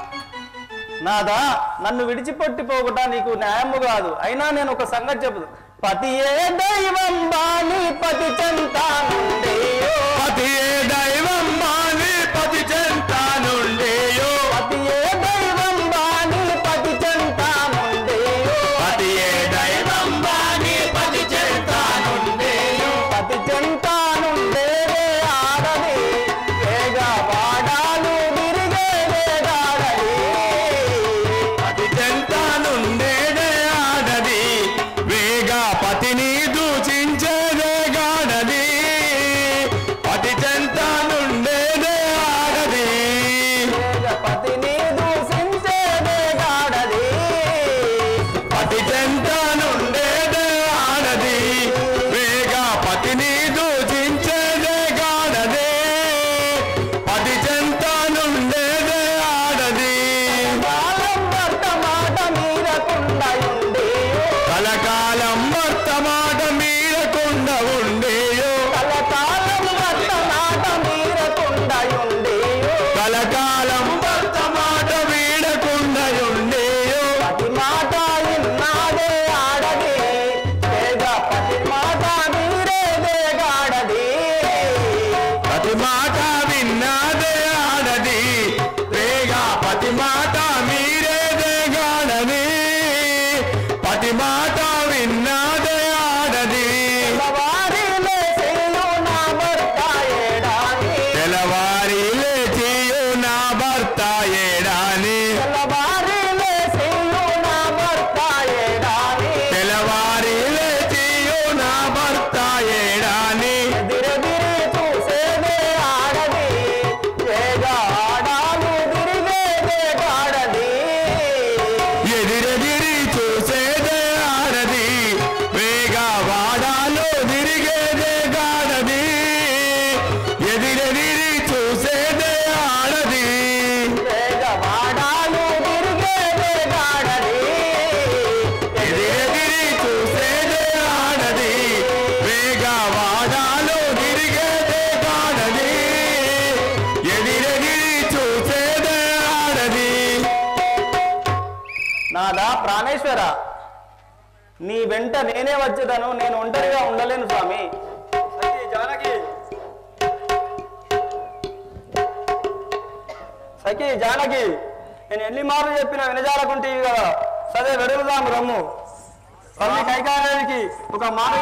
నాదా నన్ను విడిచిపెట్టి పోగుట నీకు న్యాయము కాదు అయినా నేను ఒక సంగతి చెప్పదు పతియే దైవం బాని పతి చెంతానుండేయో పతియే దైవం మాని పతి చెంత నుండేయో పతియే దైవం బాని పతి చెంతానుండేయో పతియే దైవం మాని పతి చెంత నుండేయో పతి చెంతానుండేదే ఆడది వేగ వాడాలు తిరిగేదే గాడది పతి చెంత నుండేదే ఆడది వేగ పతిని దూచించేదే గాడది పతి చెంత నుండేదే ఆడది వేగ పతిని దూషించేదే గాడది పతి చెంత నుండేదే ఆడది వేగ పతిని దూచించేదే గాడది పతి చెంత నుండేదే ఆడది కాలం భర్త మాట మీరకుండా ఉండేయో కలకాలం భర్త మాట మీరకుండ ఉండేయో కలకాలం భర్త మాట మీరకుండా ఉండేయో కలకాలం భర్త మాట వీడకుండ ఉండేయో పతి మాట ఇన్నాదే ఆడది వేగ పతి మాట మీరేదే గాడది పతి మాట విన్నాదే ఆడది వేగ పతి మాట మీరేదే గాడది పతి మాట విన్నాదే ఆడది వారిలే చేయు నా భర్త ఏడాని తెలవారి లేచియు నా భర్త ఏడాని తెల్లవారిలే చేయు నా భర్త ఏడాని తెలవారి లేచియు నా భర్త ఏడాని ఎదిరెదిరి చూసేదే ఆడది వేగ ఆడాలు తిరిగేదే గాడది ఎదిరెదిరి చూసేదే ఆడది వేగ వాడాలో తిరిగేదే గాడది ఎదిరెదిరి చూసేదే ఆడది వేగ వాడాలు తిరిగేదే గాడది ఎదిరెదిరి చూసేదే ఆడది వేగ వాడాలో తిరిగేదే గాడది ఎదిరెదిరి చూసేదే ఆడది నాదా ప్రాణేశ్వర నీ వెంట నేనే వచ్చేదను నేను ఒంటరిగా ఉండలేను స్వామి సఖి జానకి నేను ఎన్ని మార్లు చెప్పినా వినజాలకుంటే కదా సరే వెడుగుదాం రమ్ము తల్లి కైకార్యానికి ఒక మాట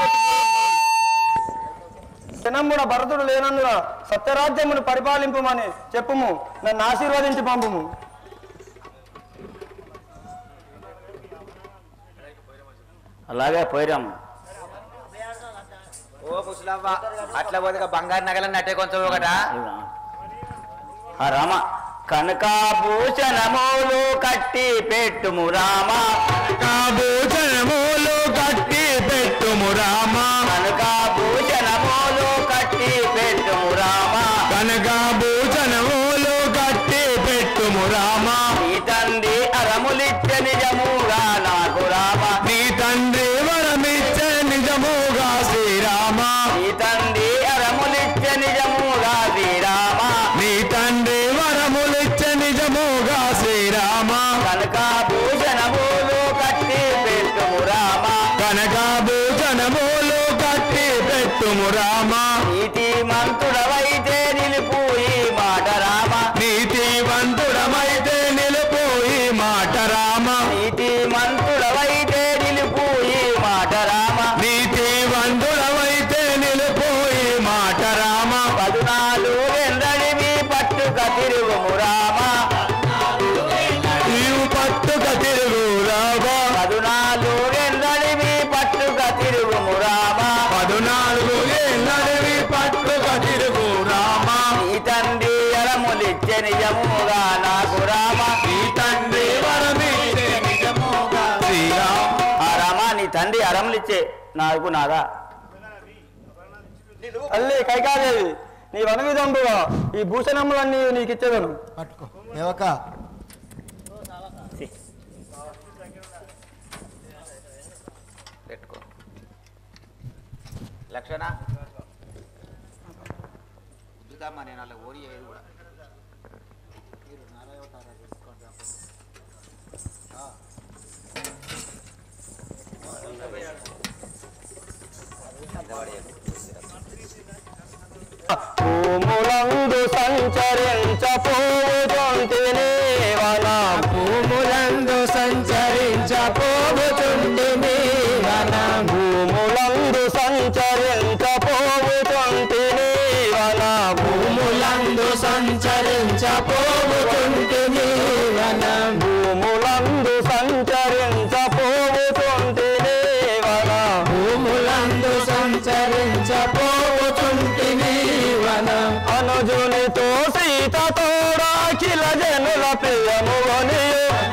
జనమున భరతుడు లేనందున సత్యరాజ్యమును పరిపాలింపుమని చెప్పుము నన్ను ఆశీర్వదించి పంపుము అలాగే పోయిరాం ఓ ముసలవ్వ అట్లా పోతే బంగారు నగలన్నీ అట్టే కొంచెం ఒకట ఆ రామ కనకాభూషణములు కట్టి పెట్టుము రామ కాబోచనములు కట్టి పెట్టుము రామ కనకాభూషణములు కట్టి పెట్టుము రామ కనకాభూషణములు కట్టి పెట్టుము రామ నీ తండ్రి అరములిచ్చ నిజముగా నాకు రామ నీ తండ్రి వరమిచ్చే నిజముగా శ్రీరామ నీ తండ్రి అరములిచ్చ నిజముగా శ్రీరామ నీ తండ్రి వరములిచ్చే నిజముగా శ్రీరామ కనకాభూషణములు కట్టి పెట్టుము రామ కనకాభూషణములు కట్టి పెట్టుము రామ నీతి మంతుడవైతే పట్టుక తిరుగుము రామ నీవు పట్టుక తిరుగు రామా పదునాలుగెందడివి పట్టుక తిరుగుము రామ పదునాలుగు ఏళ్ళనివి పట్టుక తిరుగు రామా నీ తండ్రి అరములిచ్చే నిజముగా నాకు రామ నీ తండ్రి వరమిచ్చే నిజముగా శ్రీరామ ఆ రామ నీ తండ్రి అరములిచ్చే నాకు నాదా తల్లి కైకాదేవి నీ వన విధంబుగా ఈ భూషణములన్నీ నీకు ఇచ్చేదను పట్టుకో దేవక పెట్టుకో లక్షణ చూద్దామా నేను అలా ఓడి ఏది కూడా భూములందు సంచరించపోతుంటిని వన భూములందు సంచరించపోతుంటిని వన భూములందు సంచరించపోతుంటిని వన భూములందు సంచరించపోతుంటిని వన భూములందు సంచరించపోతుంటిని వన భూములందు సంచరించపోతుంటిని వన అనుజునితో సీతతోడా కిల జనుల ప్రియముగని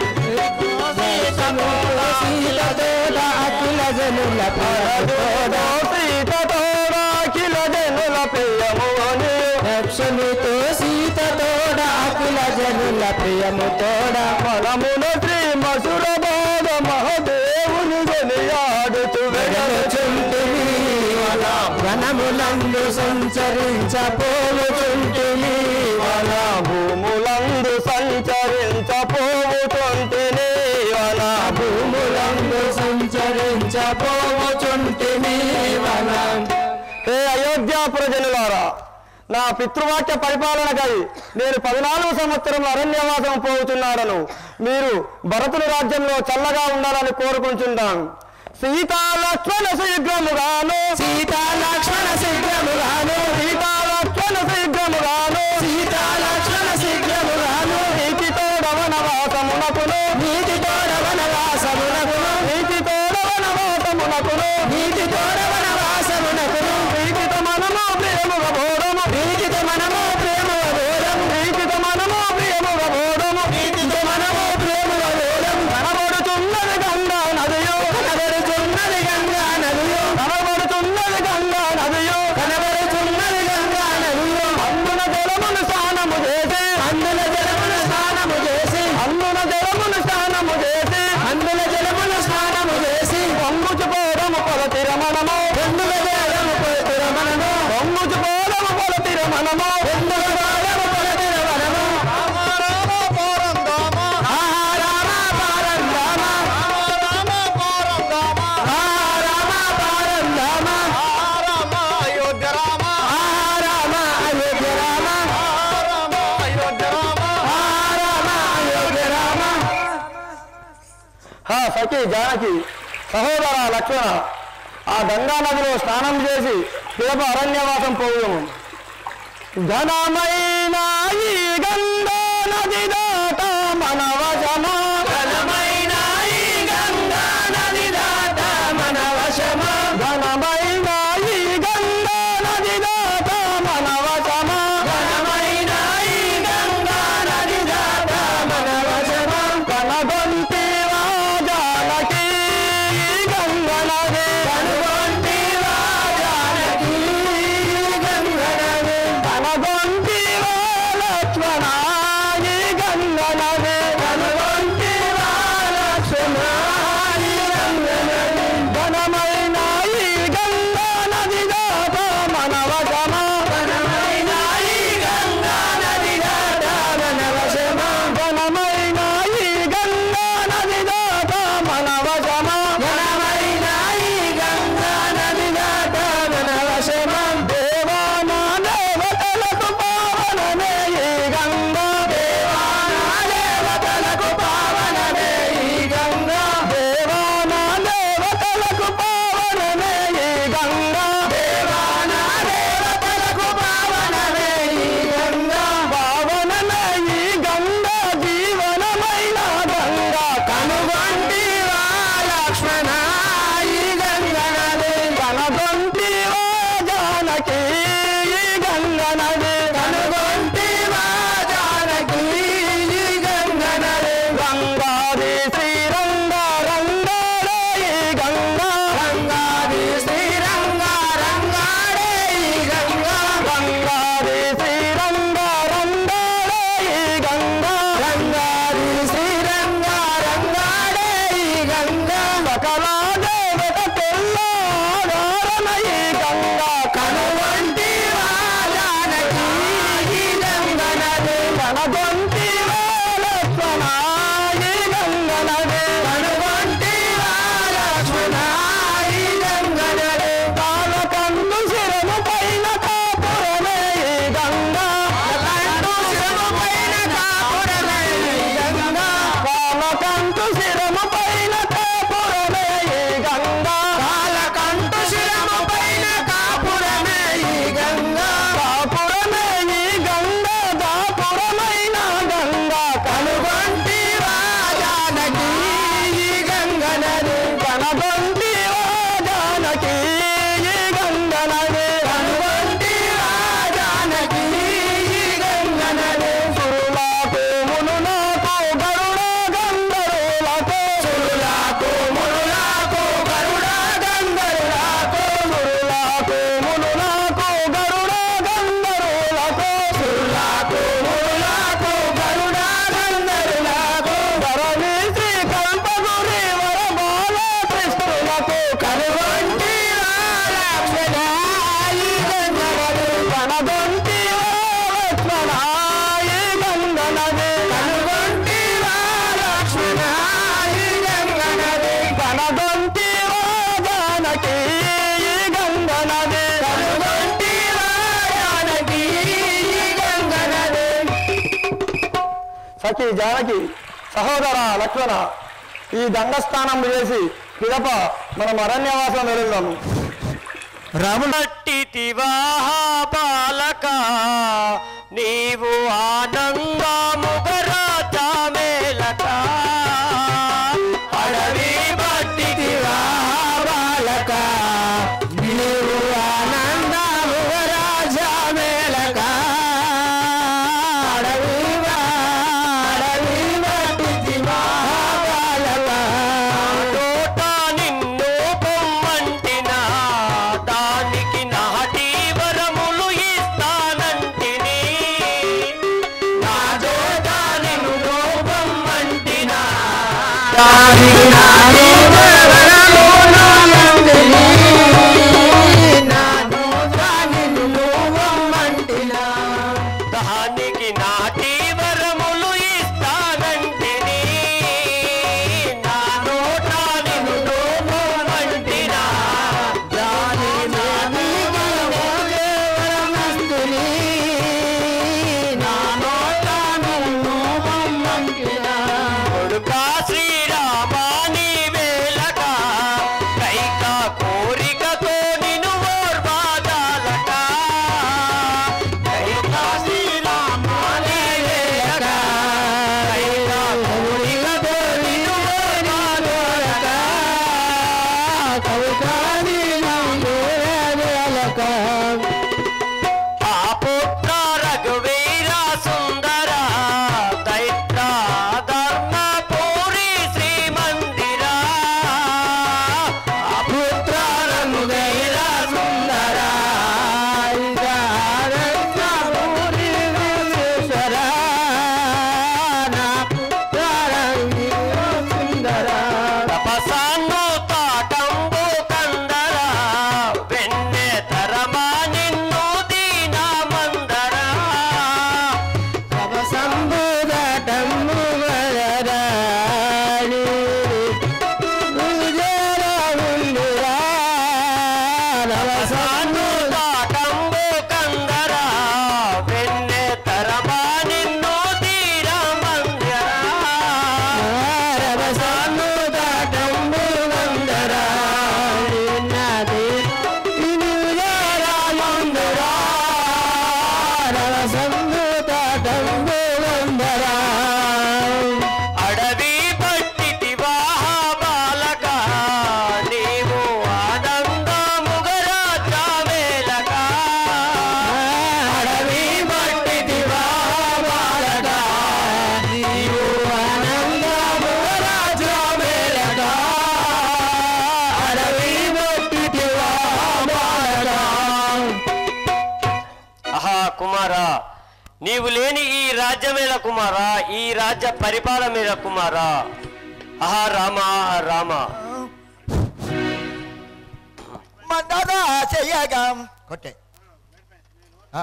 సీతతోడ అఖిల జనుల అనుజునితో సీతతోడా కిల జనుల ప్రియముగని లక్ష్మితో సీతతోడ అఖిల జనుల ప్రియముతోడ మనమున శ్రీ మసుర బాధ మహదేవుని గనియాడుతూ వెడలుచుంటిని వన వనములందు సంచరించపోతుంటిని వన భూములందు సంచరించపోతుంటిని వన భూములందు సంచరించపోతుంటిని వన ఏ అయోధ్య ప్రజనులారా నా పితృవాక్య పరిపాలనకై నేను పద్నాలుగు సంవత్సరం అరణ్యవాసం పోతున్నాడను మీరు భరతుని రాజ్యంలో చల్లగా ఉండాలని కోరుకుంటున్నాను సీతా లక్ష్మణ శీఘ్రముగాను సీతా లక్ష్మణ శీఘ్రముగాను సీతా లక్ష్మణ శీఘ్రముగాను సీతా లక్ష్మణ శీఘ్రముగాను నీతి తోడవనవాసమునకును నీతి తోడ వనవాసమునకును నీతి తోడవనవాసమునకును నీతి తోడ వనవాసమునకును నీతిత మనము ప్రేముగ బోధము నీతిత మనము ప్రేమ వేదము నీతిత మనము ప్రేముగ బోధము నీతిత మనము ప్రేమ వేదము కనబడుతున్నది గంగా నదియు కనబడుతున్నది గంగా నదియు కనబడుతున్నది గంగా నదియు కనబడుతున్నది గంగా నదియు అందున జలమును స్నానము చేసి అందుల జలమును స్నానము చేసి అందున జలమును స్నానము చేసి అందుల జలమును స్నానము చేసి పొంగుచుపోవడము కొలతి రమణము ఎందుల జలము కొలతి రమణము పొంగుచుపోవడము కొలతి రమణము ఎందుల జలము కొలతి రమణము ఆహా రామ పారందామ ఆహా రామ పారందామ అయోధ్య రామ ఆహా రామ అయోధ్య రామ అయోధ్య రామ ఆహా రామ అయోధ్య రామ హా సఖి జానకి సహోదర లక్ష్మణ ఆ గంగా నదిలో స్నానం చేసి పిదప అరణ్యవాసం పోయాము ఘనమైన ఈ గంగా నది దాట మన వశమా ఘనమైన ఈ గంగా నది దాట మన వశమా ఘనమైన ఈ గంగా నది దాట మన వశమా ఘనమైన ఈ గంగా నది దాట మన వశమా కనగొంటి జానకి ఈ గంగ నది కనుగొంటి జానకి గంగ నది కనగొంటి లక్ష్మణ ఈ గంగ నది కనుగొంటి లక్ష్మణ ఈ గంగ నది ఘనమైన ఈ గంగా నది దాట మన వశమా ఘనమైన ఈ గంగా నది దాట మన వశమా ఘనమైన ఈ గంగా నది దాట మన వశమా ఘనమైన ఈ గంగా నది దాట మన వశమా దేవానా దేవతలకు పావనమే ఈ గంగా సఖి జానకి సహోదర లక్ష్మణ ఈ దండస్థానం చేసి పిదప మనం అరణ్యవాసం వెళ్దాము రమణట్టితివా బాలక నీవు ఆనందముగరాజా మేలక అడవి బట్టితివా బాలక నీవు ఆనందముగరాజా మేలక అడవి అడవి బట్టితివా బాలక తోట నిన్ను పొమ్మంటిన దానికి నాటి వరములు ఇస్తానంటిని నా తోట నిన్ను పొమ్మంటిన దానికి నాటి వరములు ఇస్తానంటిని నా తోట నిన్ను పొమ్మంటిన దానికి నాటి వరములు ఇస్తానంటిని నా నోట నిన్ను వంటిన దాని నాటి వరములు నా నోట నిన్ను వంటిన కొడుకా శ్రీరామాని వేలక కైక కోరికతో నిన్ను ఓర్వాదాలక కైక శ్రీరామాని వేలక కైక కోరికతో నిన్ను ఓర్వాదాలక కైక వేలక ఆ పుత్ర రఘువీర సుందర దైత్ర ధర్మ పూరి శ్రీమందిర ఆ పుత్ర రఘువీర సుందర దైత్ర పూరి విశ్వేశ్వర నా పుత్ర రఘువీర సుందర తపసాను తాటంబు కందర వెన్నె తరమా నిన్ను దీనా మందర తపసంబు దాటంబు వదరాలి గుజరా ఉండురా తపసాను తాటంబు కందర వెన్నె తరమా నిన్ను దీనా మందర రవసాను దాటంబు మందర నిన్నది నినుజరా మందర రవసందు దాటంబు మందర అడవి పట్టితివా బాలక నీవు ఆనందముగరాజ వేలక అడవి పట్టితివా బాలక నీవు ఆనందముగరాజ వేలక అడవి పట్టితివా బాలక ఆహా కుమారా నీవు లేని ఈ రాజ్యమేల కుమారా ఈ రాజ్య పరిపాలమేల కుమారా ఆహా రామ రామ మందదా చెయ్యగా కొట్టే ఆ,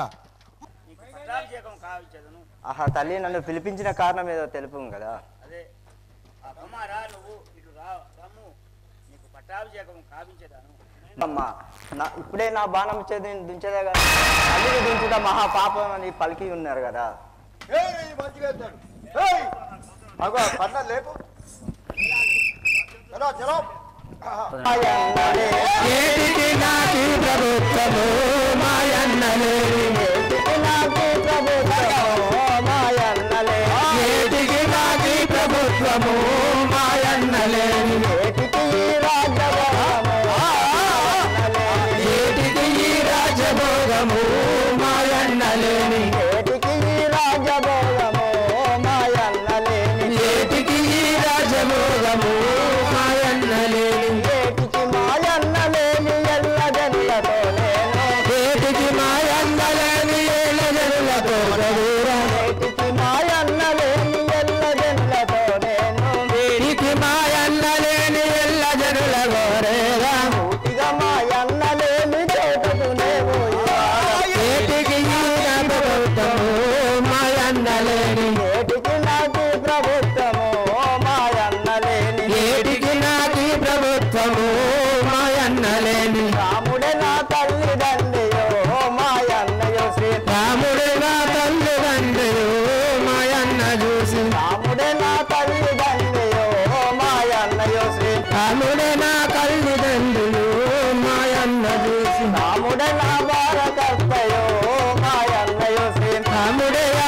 ఆహా తల్లి నన్ను పిలిపించిన కారణం ఏదో తెలుపు కదా అదే ఆ కుమారా నువ్వు ఇటు రా రమ్ము నీకు పట్టాభిషేకం కావించేదాను అమ్మా నా ఇప్పుడే నా బాణం చేతి దించేదే కదా తల్లిని దించుట మహా పాపం అని పలికి ఉన్నారు కదా అగో పన్న లేపు చలో చలో మాయన్నలే, ఏటికి నాటి ప్రభుత్వము మాయన్నలేని ఏటికి నాకు ప్రభుత్వము మాయన్నలే ఏటికి నాటి ప్రభుత్వము మాయన్నలేని ఏటికి ఈ రాజ్యభాగము మాయన్నలేని. ఏటికి ఈ రాజభోగము మాయన్నలేని ఏటికి ఈ రాజ్యభోగము మాయన్నలేని ఏటికి ఈ రాజభోగము మాయన్నలేని ఏటికి మాయన్నలేని ఎల్ల జనులతో నేను ఏటికి మాయన్నలేని ఏళ్ళ జనులతో చదువురా ఏటికి మాయన్నలేని ఎల్ల జనులతో నేను ఏటికి మాయన్నలేని ఎల్ల జనుల గోరేరా పూర్తిగా మాయన్నలేని చోటకునే పోయి ఏటికి ఈ ప్రభుత్వము మాయన్నలేని ఏటికి నాకు ప్రభుత్వము మాయన్నలేని ఏటికి నాటి ప్రభుత్వము మాయన్నలేని రాముడే నా తల్లిదండ్రియో మాయన్నయో శ్రీ రాముడు నా తల్లిదండ్రులు మాయన్న చూసి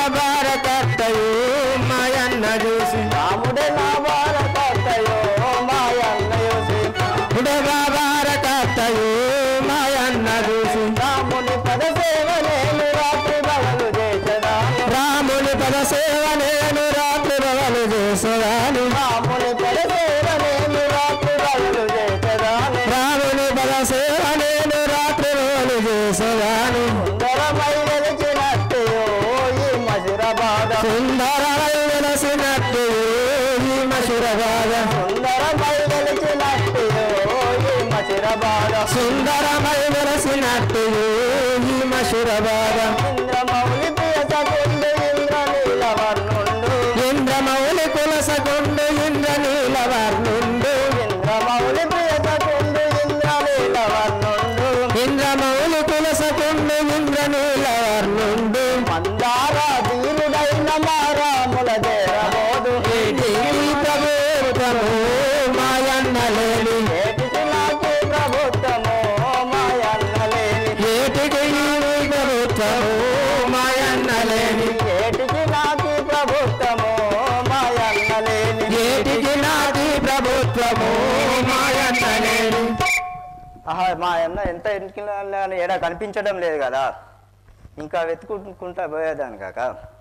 భారతత్తయో మాయన్న చూసి రాముడే నా భారతత్తయో మాయన్న చూసి ఉడగా భారతత్తయో మాయన్న చూసి రాముని పద సేవ నేను రాత్రి బగలు చేసేదాను రాముని పద సేవ నేను రాత్రి రవలు చేసేదాను రాముని పద సేవ నేను రాత్రి బగలు చేసేదాను రాముని పద సేవ నేను రాత్రి రవలు చేసేదాను సుందరమై వెలిచినట్టయో ఈ మధురబాధ సుందరమై వెలసినట్టు ఈ మసురబాధ సుందరమై వెలిచినట్టయో ఈ మధురబాధ సుందరమై వెలసినట్టు ఈ మసురబాధ ఇంద్రమౌళి ప్రియసకుండు ఇంద్రనీల వర్ణుండు ఇంద్రమౌలి కులసకుండు ఇంద్రనీల వర్ణుండు ఇంద్రమౌళి ప్రియసకుండు ఇంద్రనీల వర్ణుండు ఇంద్రమౌలి కులసకుండు ఇంద్రనీల వర్ణుండు మందార ధీరుడైన మారాముల దేరబోదు ప్రభుత్వము మాయన్నలేని ఏటికి నాకు ప్రభుత్వము మాయన్నలేని ఏటికి ఈ ప్రభుత్వము మాయన్నలేని ఏటికి నాకు ప్రభుత్వము మాయన్నలేని ఏటికి నాటి ప్రభుత్వము మాయన్నలేని ఆహా మా అన్న ఎంత ఎన్నికల ఎడ కనిపించడం లేదు కదా ఇంకా వెతుకుంటా పోయేదాన్ని కాక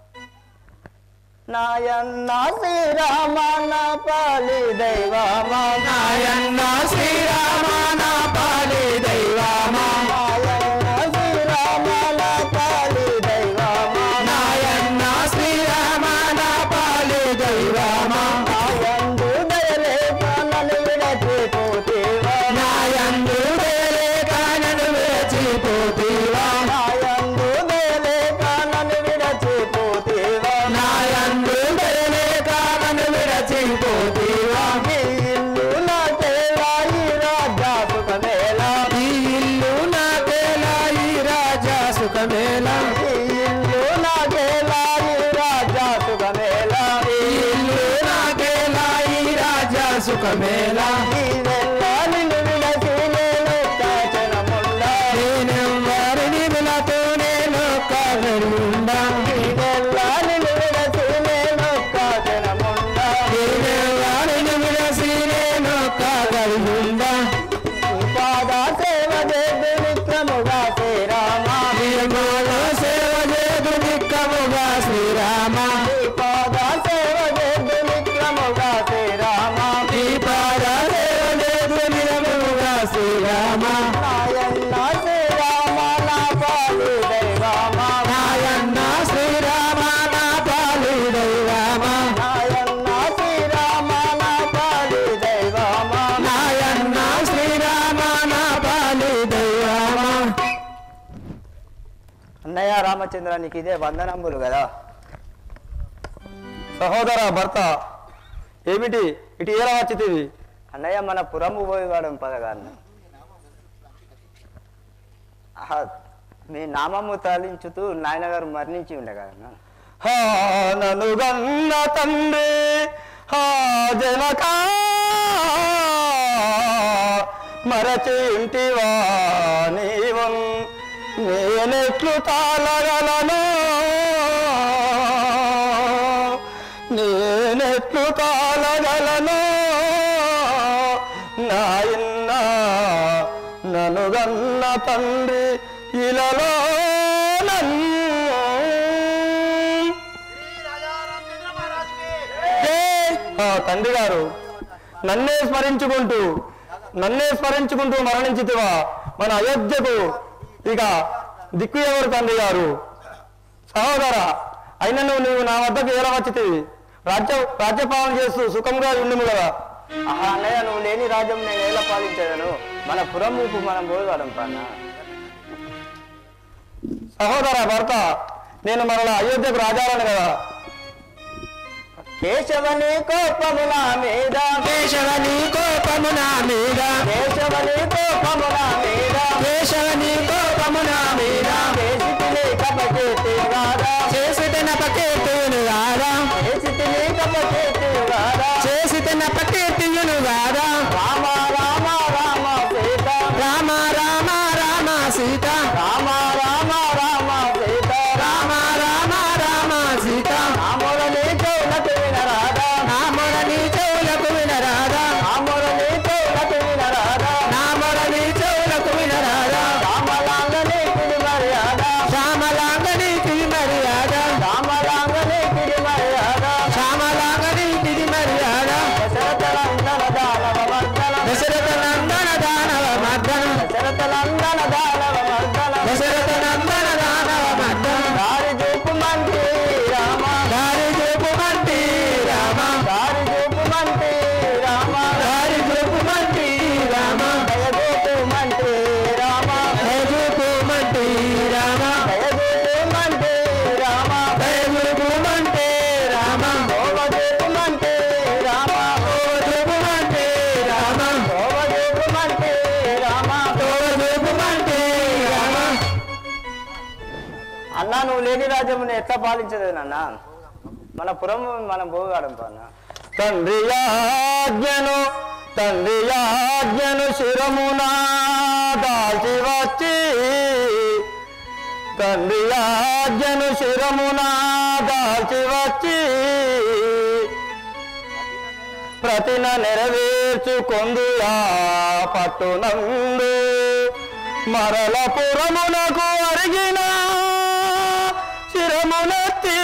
నాయన్న శ్రీరామ నా పాలి దైవమా నాయన్న శ్రీరామ నా పాలి దైవమా నాయన్న శ్రీరామ నా పాలి దైవమా నాయన్న శ్రీరామ నా పాలి దైవమా నాయందు దయలేక నన్ను విడచిపోతేవా నాయందు లేక నన్ను వేచిపోతీవా నాయందు దయలేక నన్ను విడచిపోతేవా నాయందు లేక నన్ను విడచిపోతీవా ఈ ఇల్లు నాకేలా ఈ రాజా సుఖమేలా ఈ ఇల్లు నాకేలా ఈ రాజా సుఖమేలా ఈ ఇల్లు నాకేలా ఈ రాజా సుఖమేలా ఈ ఇల్లు నాకేలా ఈ రాజా సుఖమేలా ఈ వెళ్ళ నిన్ను విడచి నేను కాచనముండా నేనెవ్వరిని విలతో నేను కాగలుండా ఈ వెళ్ళ నిన్ను విడచి నేను కాచనముండా నేనెవ్వరిని విలసి నేను కాగలుండా పాద సేవ చేదు నిత్యముగా శ్రీరామా నిర్మల సేవ చేదు నిక్కముగా శ్రీరామ ఈ పాద సేవ చేదు నిత్యముగా శ్రీరామా ఈ పాద సేవ చేదు నిరముగా శ్రీరామ నాయన్న శ్రీరామ నా పాలి దైవమా నాయన్న శ్రీరామ నా పాలి దైవమా నాయన్న శ్రీరామ నా పాలి దైవమా నాయన్న శ్రీరామ నా పాలి దైవమా అన్నయ్య రామచంద్ర నీకు ఇదే వందనంబులు కదా సహోదర భర్త ఏమిటి ఇటు ఏలా వచ్చింది అన్నయ్య మన పురము పోయి వాడం పదగాన్ని ఆహా, మీ నామము తలించుతూ నాయనగారు మరణించి ఉండే కదా హా నను గన్న తండ్రి హా జనక మరచి ఇంటివా నీవు నేనెట్లు తాళగలను నేనెట్లు తాళగలను నాయన్న నను గన్న తండ్రి ఇలలో నన్ను ఆ తండ్రి గారు నన్నే స్మరించుకుంటూ నన్నే స్మరించుకుంటూ మరణించితివా మన అయోధ్యకు ఇక దిక్కు ఎవరు తండ్రి గారు సహోదర అయినను నువ్వు నా వద్దకు ఎలా వచ్చితివి రాజ్య రాజ్యపాలన చేస్తూ సుఖంగా ఉండుము కదా ఆహా అన్నయ్య నువ్వు లేని రాజ్యం నేను ఎలా పాలించదను మన పురం ఊపు మనం పోయి వాడం ప్రాణ సహోదర భర్త నేను మరలా అయోధ్యకు రాజాలను కదా కేశవని కోపము నా మీద కేశవని కోపము నా మీద కేశవని కోపము నా మీద కేశవని కోపము నా మీద కేసితిని కపచేతి వాడా చేసి నపకీర్తియును వారా కేసితిని కపచేతి వాడా చేసి నపకీర్తియును వారా రామ రామ రామ సీత రామ రామ రామ సీత రామ రామ రామ సీత రామ రామ రామ నువ్వు లేని రాజ్యముని ఎట్లా పాలించదు నాన్న మన పురం మనం పోగాడం పన్న తండ్రి ఆజ్ఞను తండ్రి ఆజ్ఞను శిరమున దాల్చి వచ్చి తండ్రి ఆజ్ఞను శిరమున దాల్చి వచ్చి ప్రతిన నెరవేర్చుకొందుయా పట్టునందు మరల పురమునకు అరిగిన శిరమునెత్తి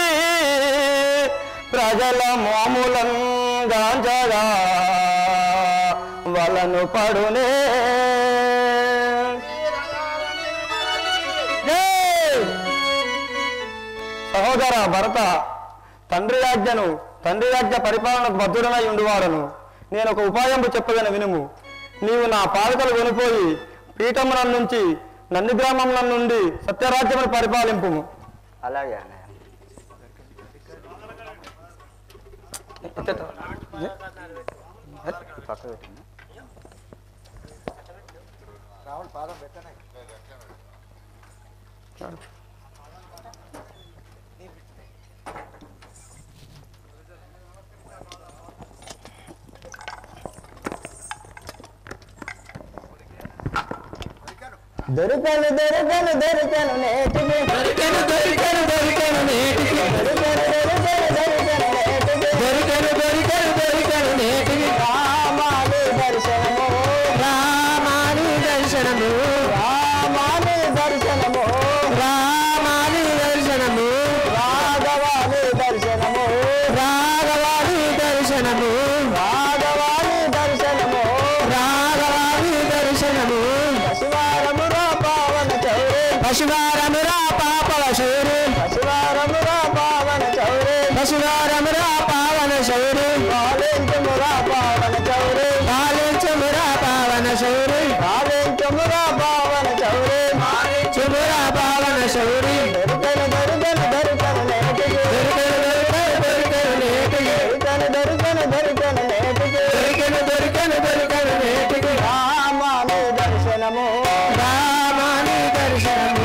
ప్రజల మామూలం గాంజగా వలను పడునే జై! సహోదర భరత తండ్రి రాజ్యను తండ్రి రాజ్య పరిపాలనకు భద్రుడనై ఉండువాడను నేను ఒక ఉపాయంపు చెప్పగలను వినుము నీవు నా పాలకలు కొనిపోయి పీఠమున నుంచి నంది గ్రామముల నుండి సత్యరాజ్యమును పరిపాలింపు అలాగే అన్నయ్య పక్క పెట్టిందా దొరికను దొరికను దొరికను నేటికి దొరికెను దొరికెను దొరికెను నేటికి దొరికను దొరికను దొరికను నేటికి దొరికెను దొరికెను దొరికెను నేటికి రామాని దర్శనము రామాని దర్శనము రామాని దర్శనము రామాని దర్శనము రాఘవాని దర్శనము రాఘవాని దర్శనము రాఘవాని దర్శనము రాఘవాని దర్శనము పశువారమురా పావన చౌరే పశువారమురా పాపవ శౌరి పశువారమురా పావన చౌరే పశువారమురా పావన శౌరి పాలించమురా పావన చౌరే పాలించమురా పావన శౌరి పాలించమురా పావన చౌరే చుమురా పావన శౌరి దొరికను దొరికను దొరికను నేటికి దొరికెను దొరికెను దొరికెను నేటికి దొరికను దొరికను దొరికను నేటికి దొరికెను దొరికెను దొరికెను నేటికి రామాని దర్శనము రామాని దర్శనము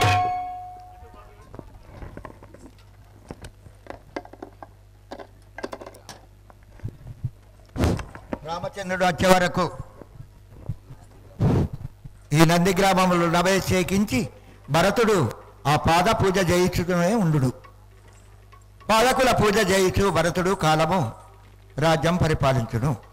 రామచంద్రుడు వచ్చే వరకు ఈ నంది గ్రామంలో నవేశేకించి భరతుడు ఆ పాద పూజ చేయించుకునే ఉండు పాదకుల పూజ చేయించు భరతుడు కాలము రాజ్యం పరిపాలించును